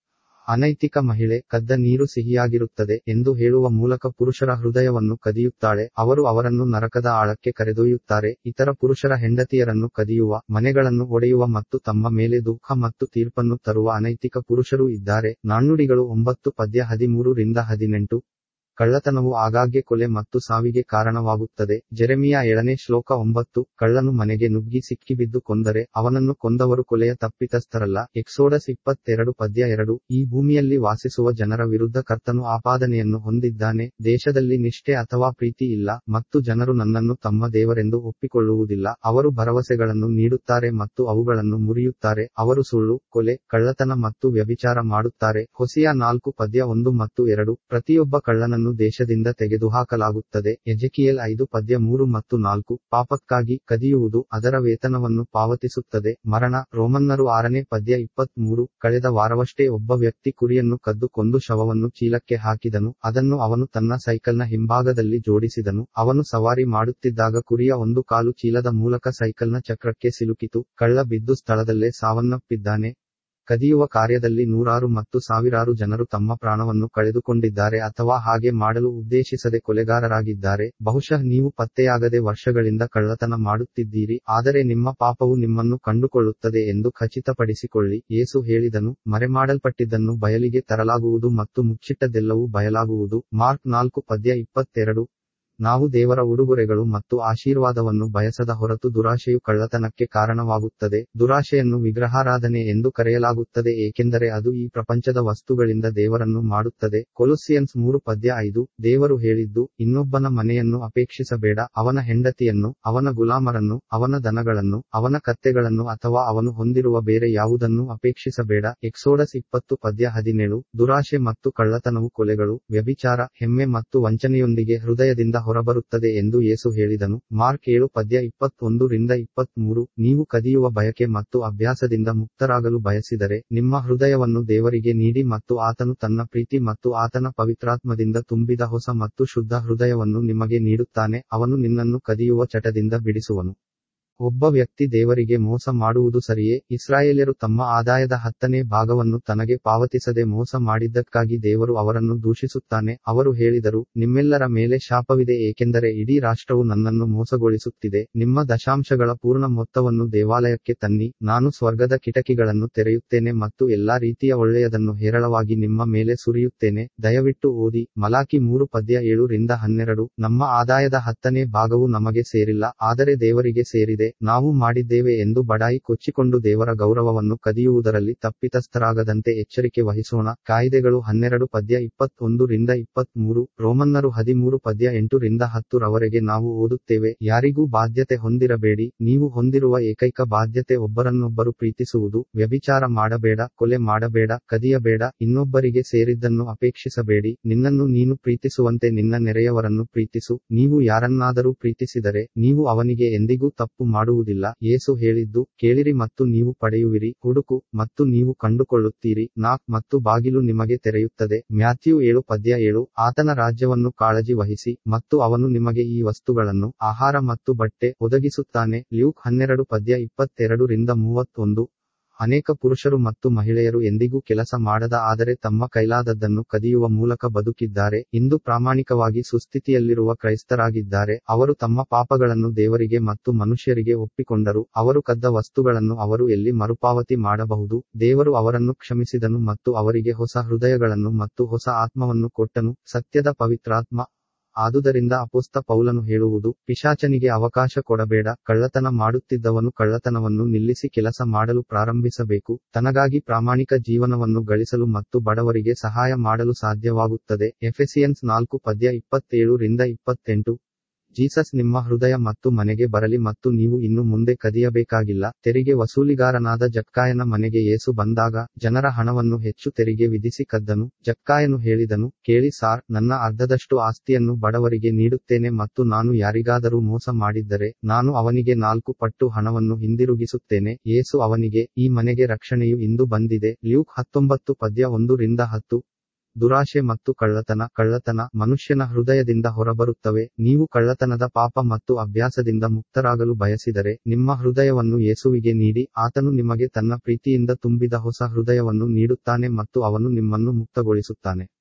[SPEAKER 1] ಅನೈತಿಕ ಮಹಿಳೆ ಕದ್ದ ನೀರು ಸಿಹಿಯಾಗಿರುತ್ತದೆ ಎಂದು ಹೇಳುವ ಮೂಲಕ ಪುರುಷರ ಹೃದಯವನ್ನು ಕದಿಯುತ್ತಾಳೆ ಅವರು ಅವರನ್ನು ನರಕದ ಆಳಕ್ಕೆ ಕರೆದೊಯ್ಯುತ್ತಾರೆ ಇತರ ಪುರುಷರ ಹೆಂಡತಿಯರನ್ನು ಕದಿಯುವ ಮನೆಗಳನ್ನು ಒಡೆಯುವ ಮತ್ತು ತಮ್ಮ ಮೇಲೆ ದುಃಖ ಮತ್ತು ತೀರ್ಪನ್ನು ತರುವ ಅನೈತಿಕ ಪುರುಷರೂ ಇದ್ದಾರೆ ನಾಣ್ಣುಡಿಗಳು ಒಂಬತ್ತು ಪದ್ಯ ಹದಿಮೂರು ರಿಂದ ಹದಿನೆಂಟು ಕಳ್ಳತನವು ಆಗಾಗ್ಗೆ ಕೊಲೆ ಮತ್ತು ಸಾವಿಗೆ ಕಾರಣವಾಗುತ್ತದೆ ಜೆರೆಮಿಯ ಏಳನೇ ಶ್ಲೋಕ ಒಂಬತ್ತು ಕಳ್ಳನು ಮನೆಗೆ ನುಗ್ಗಿ ಸಿಕ್ಕಿಬಿದ್ದು ಕೊಂದರೆ ಅವನನ್ನು ಕೊಂದವರು ಕೊಲೆಯ ತಪ್ಪಿತಸ್ಥರಲ್ಲ ಎಕ್ಸೋಡಸ್ ಇಪ್ಪತ್ತೆರಡು ಪದ್ಯ ಎರಡು ಈ ಭೂಮಿಯಲ್ಲಿ ವಾಸಿಸುವ ಜನರ ವಿರುದ್ಧ ಕರ್ತನು ಆಪಾದನೆಯನ್ನು ಹೊಂದಿದ್ದಾನೆ ದೇಶದಲ್ಲಿ ನಿಷ್ಠೆ ಅಥವಾ ಪ್ರೀತಿ ಇಲ್ಲ ಮತ್ತು ಜನರು ನನ್ನನ್ನು ತಮ್ಮ ದೇವರೆಂದು ಒಪ್ಪಿಕೊಳ್ಳುವುದಿಲ್ಲ ಅವರು ಭರವಸೆಗಳನ್ನು ನೀಡುತ್ತಾರೆ ಮತ್ತು ಅವುಗಳನ್ನು ಮುರಿಯುತ್ತಾರೆ ಅವರು ಸುಳ್ಳು ಕೊಲೆ ಕಳ್ಳತನ ಮತ್ತು ವ್ಯಭಿಚಾರ ಮಾಡುತ್ತಾರೆ ಹೊಸಿಯ ನಾಲ್ಕು ಪದ್ಯ ಒಂದು ಮತ್ತು ಎರಡು ಪ್ರತಿಯೊಬ್ಬ ಕಳ್ಳನನ್ನು ದೇಶದಿಂದ ತೆಗೆದುಹಾಕಲಾಗುತ್ತದೆ ಎಜೆಕಿಯಲ್ ಐದು ಪದ್ಯ ಮೂರು ಮತ್ತು ನಾಲ್ಕು ಪಾಪಕ್ಕಾಗಿ ಕದಿಯುವುದು ಅದರ ವೇತನವನ್ನು ಪಾವತಿಸುತ್ತದೆ ಮರಣ ರೋಮನ್ನರು ಆರನೇ ಪದ್ಯ ಇಪ್ಪತ್ತ್ ಮೂರು ಕಳೆದ ವಾರವಷ್ಟೇ ಒಬ್ಬ ವ್ಯಕ್ತಿ ಕುರಿಯನ್ನು ಕದ್ದು ಕೊಂದು ಶವವನ್ನು ಚೀಲಕ್ಕೆ ಹಾಕಿದನು ಅದನ್ನು ಅವನು ತನ್ನ ಸೈಕಲ್ನ ಹಿಂಭಾಗದಲ್ಲಿ ಜೋಡಿಸಿದನು ಅವನು ಸವಾರಿ ಮಾಡುತ್ತಿದ್ದಾಗ ಕುರಿಯ ಒಂದು ಕಾಲು ಚೀಲದ ಮೂಲಕ ಸೈಕಲ್ನ ಚಕ್ರಕ್ಕೆ ಸಿಲುಕಿತು ಕಳ್ಳ ಬಿದ್ದು ಸ್ಥಳದಲ್ಲೇ ಸಾವನ್ನಪ್ಪಿದ್ದಾನೆ ಕದಿಯುವ ಕಾರ್ಯದಲ್ಲಿ ನೂರಾರು ಮತ್ತು ಸಾವಿರಾರು ಜನರು ತಮ್ಮ ಪ್ರಾಣವನ್ನು ಕಳೆದುಕೊಂಡಿದ್ದಾರೆ ಅಥವಾ ಹಾಗೆ ಮಾಡಲು ಉದ್ದೇಶಿಸದೆ ಕೊಲೆಗಾರರಾಗಿದ್ದಾರೆ ಬಹುಶಃ ನೀವು ಪತ್ತೆಯಾಗದೆ ವರ್ಷಗಳಿಂದ ಕಳ್ಳತನ ಮಾಡುತ್ತಿದ್ದೀರಿ ಆದರೆ ನಿಮ್ಮ ಪಾಪವು ನಿಮ್ಮನ್ನು ಕಂಡುಕೊಳ್ಳುತ್ತದೆ ಎಂದು ಖಚಿತಪಡಿಸಿಕೊಳ್ಳಿ ಯೇಸು ಹೇಳಿದನು ಮರೆಮಾಡಲ್ಪಟ್ಟಿದ್ದನ್ನು ಬಯಲಿಗೆ ತರಲಾಗುವುದು ಮತ್ತು ಮುಚ್ಚಿಟ್ಟದೆಲ್ಲವೂ ಬಯಲಾಗುವುದು ಮಾರ್ಕ್ ನಾಲ್ಕು ಪದ್ಯ ಇಪ್ಪತ್ತೆರಡು ನಾವು ದೇವರ ಉಡುಗೊರೆಗಳು ಮತ್ತು ಆಶೀರ್ವಾದವನ್ನು ಬಯಸದ ಹೊರತು ದುರಾಶೆಯು ಕಳ್ಳತನಕ್ಕೆ ಕಾರಣವಾಗುತ್ತದೆ ದುರಾಶೆಯನ್ನು ವಿಗ್ರಹಾರಾಧನೆ ಎಂದು ಕರೆಯಲಾಗುತ್ತದೆ ಏಕೆಂದರೆ ಅದು ಈ ಪ್ರಪಂಚದ ವಸ್ತುಗಳಿಂದ ದೇವರನ್ನು ಮಾಡುತ್ತದೆ ಕೊಲೊಸಿಯನ್ಸ್ ಮೂರು ಪದ್ಯ ಐದು ದೇವರು ಹೇಳಿದ್ದು ಇನ್ನೊಬ್ಬನ ಮನೆಯನ್ನು ಅಪೇಕ್ಷಿಸಬೇಡ ಅವನ ಹೆಂಡತಿಯನ್ನು ಅವನ ಗುಲಾಮರನ್ನು ಅವನ ದನಗಳನ್ನು ಅವನ ಕತ್ತೆಗಳನ್ನು ಅಥವಾ ಅವನು ಹೊಂದಿರುವ ಬೇರೆ ಯಾವುದನ್ನೂ ಅಪೇಕ್ಷಿಸಬೇಡ ಎಕ್ಸೋಡಸ್ ಇಪ್ಪತ್ತು ಪದ್ಯ ಹದಿನೇಳು ದುರಾಶೆ ಮತ್ತು ಕಳ್ಳತನವು ಕೊಲೆಗಳು ವ್ಯಭಿಚಾರ ಹೆಮ್ಮೆ ಮತ್ತು ವಂಚನೆಯೊಂದಿಗೆ ಹೃದಯದಿಂದ ಹೊರಬರುತ್ತದೆ ಎಂದು ಯೇಸು ಹೇಳಿದನು ಮಾರ್ಕ್ ಏಳು ಪದ್ಯ ಇಪ್ಪತ್ತೊಂದು ರಿಂದ ಇಪ್ಪತ್ಮೂರು ನೀವು ಕದಿಯುವ ಬಯಕೆ ಮತ್ತು ಅಭ್ಯಾಸದಿಂದ ಮುಕ್ತರಾಗಲು ಬಯಸಿದರೆ ನಿಮ್ಮ ಹೃದಯವನ್ನು ದೇವರಿಗೆ ನೀಡಿ ಮತ್ತು ಆತನು ತನ್ನ ಪ್ರೀತಿ ಮತ್ತು ಆತನ ಪವಿತ್ರಾತ್ಮದಿಂದ ತುಂಬಿದ ಹೊಸ ಮತ್ತು ಶುದ್ಧ ಹೃದಯವನ್ನು ನಿಮಗೆ ನೀಡುತ್ತಾನೆ ಅವನು ನಿನ್ನನ್ನು ಕದಿಯುವ ಚಟದಿಂದ ಬಿಡಿಸುವನು ಒಬ್ಬ ವ್ಯಕ್ತಿ ದೇವರಿಗೆ ಮೋಸ ಮಾಡುವುದು ಸರಿಯೇ ಇಸ್ರಾಯೇಲ್ಯರು ತಮ್ಮ ಆದಾಯದ ಹತ್ತನೇ ಭಾಗವನ್ನು ತನಗೆ ಪಾವತಿಸದೆ ಮೋಸ ಮಾಡಿದ್ದಕ್ಕಾಗಿ ದೇವರು ಅವರನ್ನು ದೂಷಿಸುತ್ತಾನೆ ಅವರು ಹೇಳಿದರು ನಿಮ್ಮೆಲ್ಲರ ಮೇಲೆ ಶಾಪವಿದೆ ಏಕೆಂದರೆ ಇಡೀ ರಾಷ್ಟ್ರವು ನನ್ನನ್ನು ಮೋಸಗೊಳಿಸುತ್ತಿದೆ ನಿಮ್ಮ ದಶಾಂಶಗಳ ಪೂರ್ಣ ಮೊತ್ತವನ್ನು ದೇವಾಲಯಕ್ಕೆ ತನ್ನಿ ನಾನು ಸ್ವರ್ಗದ ಕಿಟಕಿಗಳನ್ನು ತೆರೆಯುತ್ತೇನೆ ಮತ್ತು ಎಲ್ಲಾ ರೀತಿಯ ಒಳ್ಳೆಯದನ್ನು ಹೇರಳವಾಗಿ ನಿಮ್ಮ ಮೇಲೆ ಸುರಿಯುತ್ತೇನೆ ದಯವಿಟ್ಟು ಓದಿ ಮಲಾಕಿ ಮೂರು ಪದ್ಯ ಏಳು ರಿಂದ ಹನ್ನೆರಡು ನಮ್ಮ ಆದಾಯದ ಹತ್ತನೇ ಭಾಗವು ನಮಗೆ ಸೇರಿಲ್ಲ ಆದರೆ ದೇವರಿಗೆ ಸೇರಿದೆ ನಾವು ಮಾಡಿದ್ದೇವೆ ಎಂದು ಬಡಾಯಿ ಕೊಚ್ಚಿಕೊಂಡು ದೇವರ ಗೌರವವನ್ನು ಕದಿಯುವುದರಲ್ಲಿ ತಪ್ಪಿತಸ್ಥರಾಗದಂತೆ ಎಚ್ಚರಿಕೆ ವಹಿಸೋಣ ಕಾಯ್ದೆಗಳು ಹನ್ನೆರಡು ಪದ್ಯ ಇಪ್ಪತ್ತೊಂದು ರಿಂದ ಇಪ್ಪತ್ಮೂರು ರೋಮನ್ನರು ಹದಿಮೂರು ಪದ್ಯ ಎಂಟು ರಿಂದ ಹತ್ತು ರವರೆಗೆ ನಾವು ಓದುತ್ತೇವೆ ಯಾರಿಗೂ ಬಾಧ್ಯತೆ ಹೊಂದಿರಬೇಡಿ ನೀವು ಹೊಂದಿರುವ ಏಕೈಕ ಬಾಧ್ಯತೆ ಒಬ್ಬರನ್ನೊಬ್ಬರು ಪ್ರೀತಿಸುವುದು ವ್ಯಭಿಚಾರ ಮಾಡಬೇಡ ಕೊಲೆ ಮಾಡಬೇಡ ಕದಿಯಬೇಡ ಇನ್ನೊಬ್ಬರಿಗೆ ಸೇರಿದ್ದನ್ನು ಅಪೇಕ್ಷಿಸಬೇಡಿ ನಿನ್ನನ್ನು ನೀನು ಪ್ರೀತಿಸುವಂತೆ ನಿನ್ನ ನೆರೆಯವರನ್ನು ಪ್ರೀತಿಸು ನೀವು ಯಾರನ್ನಾದರೂ ಪ್ರೀತಿಸಿದರೆ ನೀವು ಅವನಿಗೆ ಎಂದಿಗೂ ತಪ್ಪು ಮಾಡುವುದಿಲ್ಲ ಯೇಸು ಹೇಳಿದ್ದು ಕೇಳಿರಿ ಮತ್ತು ನೀವು ಪಡೆಯುವಿರಿ ಹುಡುಕು ಮತ್ತು ನೀವು ಕಂಡುಕೊಳ್ಳುತ್ತೀರಿ ನಾಕ್ ಮತ್ತು ಬಾಗಿಲು ನಿಮಗೆ ತೆರೆಯುತ್ತದೆ ಮ್ಯಾಥ್ಯೂ ಏಳು ಪದ್ಯ ಏಳು ಆತನ ರಾಜ್ಯವನ್ನು ಕಾಳಜಿ ವಹಿಸಿ ಮತ್ತು ಅವನು ನಿಮಗೆ ಈ ವಸ್ತುಗಳನ್ನು ಆಹಾರ ಮತ್ತು ಬಟ್ಟೆ ಒದಗಿಸುತ್ತಾನೆ ಲ್ಯೂಕ್ ಹನ್ನೆರಡು ಪದ್ಯ ಇಪ್ಪತ್ತೆರಡು ರಿಂದ ಮೂವತ್ತೊಂದು ಅನೇಕ ಪುರುಷರು ಮತ್ತು ಮಹಿಳೆಯರು ಎಂದಿಗೂ ಕೆಲಸ ಮಾಡದ ಆದರೆ ತಮ್ಮ ಕೈಲಾದದ್ದನ್ನು ಕದಿಯುವ ಮೂಲಕ ಬದುಕಿದ್ದಾರೆ ಇಂದು ಪ್ರಾಮಾಣಿಕವಾಗಿ ಸುಸ್ಥಿತಿಯಲ್ಲಿರುವ ಕ್ರೈಸ್ತರಾಗಿದ್ದಾರೆ ಅವರು ತಮ್ಮ ಪಾಪಗಳನ್ನು ದೇವರಿಗೆ ಮತ್ತು ಮನುಷ್ಯರಿಗೆ ಒಪ್ಪಿಕೊಂಡರು ಅವರು ಕದ್ದ ವಸ್ತುಗಳನ್ನು ಅವರು ಎಲ್ಲಿ ಮರುಪಾವತಿ ಮಾಡಬಹುದು ದೇವರು ಅವರನ್ನು ಕ್ಷಮಿಸಿದನು ಮತ್ತು ಅವರಿಗೆ ಹೊಸ ಹೃದಯಗಳನ್ನು ಮತ್ತು ಹೊಸ ಆತ್ಮವನ್ನು ಕೊಟ್ಟನು ಸತ್ಯದ ಪವಿತ್ರಾತ್ಮ ಆದುದರಿಂದ ಅಪೊಸ್ತ ಪೌಲನು ಹೇಳುವುದು ಪಿಶಾಚನಿಗೆ ಅವಕಾಶ ಕೊಡಬೇಡ ಕಳ್ಳತನ ಮಾಡುತ್ತಿದ್ದವನು ಕಳ್ಳತನವನ್ನು ನಿಲ್ಲಿಸಿ ಕೆಲಸ ಮಾಡಲು ಪ್ರಾರಂಭಿಸಬೇಕು ತನಗಾಗಿ ಪ್ರಾಮಾಣಿಕ ಜೀವನವನ್ನು ಗಳಿಸಲು ಮತ್ತು ಬಡವರಿಗೆ ಸಹಾಯ ಮಾಡಲು ಸಾಧ್ಯವಾಗುತ್ತದೆ ಎಫೆಸಿಯನ್ಸ್ ನಾಲ್ಕು ಪದ್ಯ ಇಪ್ಪತ್ತೇಳು ರಿಂದ ಇಪ್ಪತ್ತೆಂಟು ಜೀಸಸ್ ನಿಮ್ಮ ಹೃದಯ ಮತ್ತು ಮನೆಗೆ ಬರಲಿ ಮತ್ತು ನೀವು ಇನ್ನು ಮುಂದೆ ಕದಿಯಬೇಕಾಗಿಲ್ಲ ತೆರಿಗೆ ವಸೂಲಿಗಾರನಾದ ಜಕ್ಕಾಯನ ಮನೆಗೆ ಏಸು ಬಂದಾಗ ಜನರ ಹಣವನ್ನು ಹೆಚ್ಚು ತೆರಿಗೆ ವಿಧಿಸಿ ಕದ್ದನು ಜಕ್ಕಾಯನು ಹೇಳಿದನು ಕೇಳಿ ಸಾರ್ ನನ್ನ ಅರ್ಧದಷ್ಟು ಆಸ್ತಿಯನ್ನು ಬಡವರಿಗೆ ನೀಡುತ್ತೇನೆ ಮತ್ತು ನಾನು ಯಾರಿಗಾದರೂ ಮೋಸ ಮಾಡಿದ್ದರೆ ನಾನು ಅವನಿಗೆ ನಾಲ್ಕು ಪಟ್ಟು ಹಣವನ್ನು ಹಿಂದಿರುಗಿಸುತ್ತೇನೆ ಏಸು ಅವನಿಗೆ ಈ ಮನೆಗೆ ರಕ್ಷಣೆಯು ಇಂದು ಬಂದಿದೆ ಲ್ಯೂಕ್ ಹತ್ತೊಂಬತ್ತು ಪದ್ಯ ಒಂದು ರಿಂದ ಹತ್ತು ದುರಾಶೆ ಮತ್ತು ಕಳ್ಳತನ ಕಳ್ಳತನ ಮನುಷ್ಯನ ಹೃದಯದಿಂದ ಹೊರಬರುತ್ತವೆ ನೀವು ಕಳ್ಳತನದ ಪಾಪ ಮತ್ತು ಅಭ್ಯಾಸದಿಂದ ಮುಕ್ತರಾಗಲು ಬಯಸಿದರೆ ನಿಮ್ಮ ಹೃದಯವನ್ನು ಯೇಸುವಿಗೆ ನೀಡಿ ಆತನು ನಿಮಗೆ ತನ್ನ ಪ್ರೀತಿಯಿಂದ ತುಂಬಿದ ಹೊಸ ಹೃದಯವನ್ನು ನೀಡುತ್ತಾನೆ ಮತ್ತು ಅವನು ನಿಮ್ಮನ್ನು ಮುಕ್ತಗೊಳಿಸುತ್ತಾನೆ